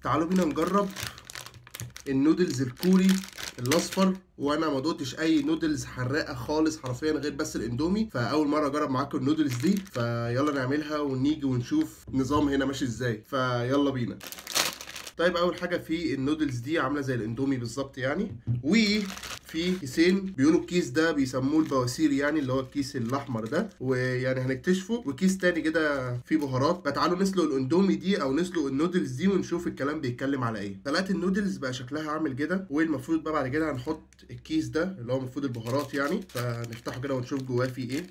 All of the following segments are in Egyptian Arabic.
تعالوا بينا نجرب النودلز الكوري الاصفر وانا ما دوقتش اي نودلز حراقه خالص حرفيا غير بس الاندومي فاول مره اجرب معاكم النودلز دي فيلا نعملها ونيجي ونشوف النظام هنا ماشي ازاي فيلا بينا طيب اول حاجه في النودلز دي عامله زي الاندومي بالظبط يعني وفي كيسين بيقولوا الكيس ده بيسموه البواسير يعني اللي هو الكيس الاحمر ده ويعني هنكتشفه وكيس تاني كده فيه بهارات فتعالوا نسلق الاندومي دي او نسلق النودلز دي ونشوف الكلام بيتكلم على ايه سلقت النودلز بقى شكلها عامل كده والمفروض بقى بعد كده هنحط الكيس ده اللي هو المفروض البهارات يعني فنفتحه كده ونشوف جواه فيه ايه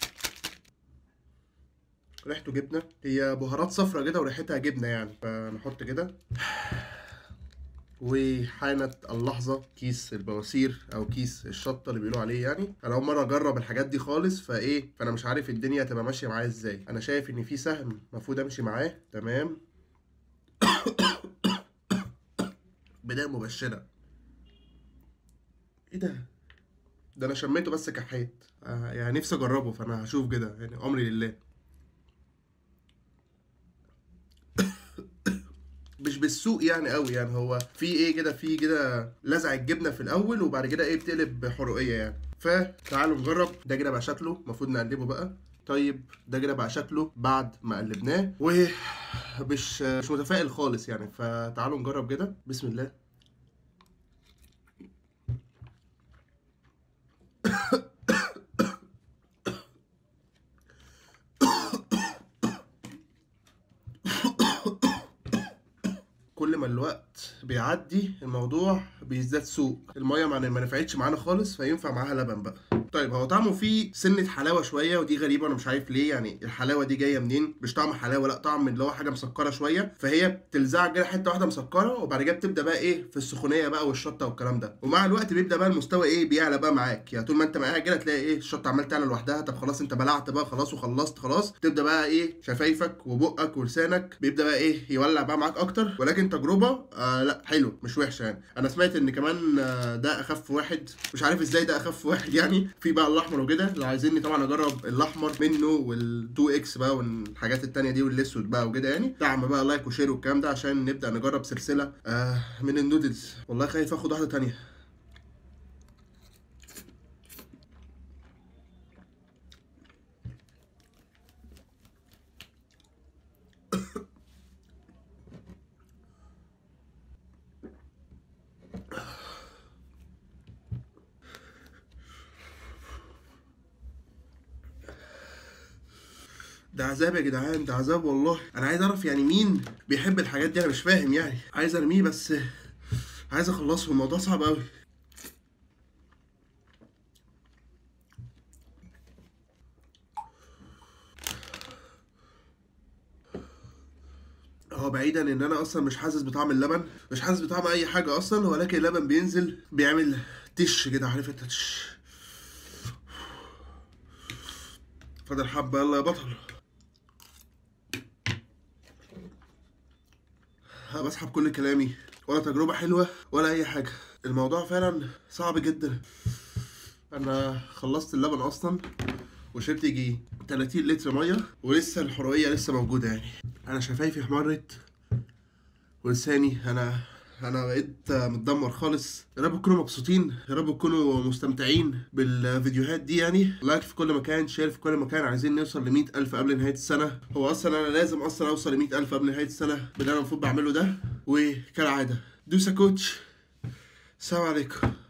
ريحته جبنه هي بهارات صفرة كده وريحتها جبنه يعني فنحط كده وحانت اللحظة كيس البواسير أو كيس الشطة اللي بيقولوا عليه يعني أنا أول مرة أجرب الحاجات دي خالص فإيه فأنا مش عارف الدنيا هتبقى ماشية معايا إزاي أنا شايف إن في سهم المفروض أمشي معاه تمام بداية مبشرة إيه ده؟ ده أنا شميته بس كحيت آه يعني نفسي أجربه فأنا هشوف كده يعني أمري لله مش بالسوق يعني قوي يعني هو في ايه كده في كده لزع الجبنه في الاول وبعد كده ايه بتقلب حرقيه يعني فتعالوا نجرب ده كده بقى شكله المفروض نقلبه بقى طيب ده كده بقى شكله بعد ما قلبناه ومش مش متفائل خالص يعني فتعالوا نجرب كده بسم الله كل ما الوقت بيعدي الموضوع بيزداد سوء الميه ما ما نفعتش معانا خالص فينفع معاها لبن بقى طيب هو طعمه فيه سنه حلاوه شويه ودي غريبه انا مش عارف ليه يعني الحلاوه دي جايه منين مش طعم حلاوه لا طعم اللي هو حاجه مسكره شويه فهي بتلزعك كده حته واحده مسكره وبعد كده بتبدا بقى ايه في السخونيه بقى والشطه والكلام ده ومع الوقت بيبدا بقى المستوى ايه بيعلى بقى معاك يعني طول ما انت معاك كده تلاقي ايه الشطه عمال تعلى لوحدها طب خلاص انت بلعت بقى خلاص وخلصت خلاص تبدا بقى ايه شفايفك وبقك ولسانك بيبدا بقى ايه يولع بقى معاك اكتر ولكن تجربه آه لا حلو مش وحشه يعني انا سمعت ان كمان آه ده اخف واحد مش عارف ازاي ده اخف واحد يعني في بقى الاحمر وكده لو عايزيني طبعا اجرب الاحمر منه وال2 اكس بقى والحاجات التانية دي والاسود بقى وكده يعني دعم بقى لايك وشير والكلام ده عشان نبدا نجرب سلسله آه من النودلز والله خايف اخد واحده تانية ده عذاب يا جدعان ده عذاب والله انا عايز اعرف يعني مين بيحب الحاجات دي انا مش فاهم يعني عايز ارميه بس عايز اخلصه الموضوع صعب قوي هو بعيدا ان انا اصلا مش حاسس بطعم اللبن مش حاسس بطعم اي حاجه اصلا ولكن اللبن بينزل بيعمل تش كده عارف انت تش فاضل حبه يلا يا بطل بسحب كل كلامي ولا تجربة حلوة ولا أي حاجة الموضوع فعلا صعب جدا أنا خلصت اللبن أصلا وشربت يجي 30 لتر مية ولسه الحرقية لسه موجودة يعني أنا شفايفي احمرت ولساني أنا انا بقيت متدمر خالص يا رب تكونوا مبسوطين يا رب تكونوا مستمتعين بالفيديوهات دي يعني لايك في كل مكان شير في كل مكان عايزين نوصل ل ألف قبل نهايه السنه هو اصلا انا لازم اصلا اوصل ل ألف قبل نهايه السنه باللي انا المفروض بعمله ده وكالعاده دوسا كوتش السلام عليكم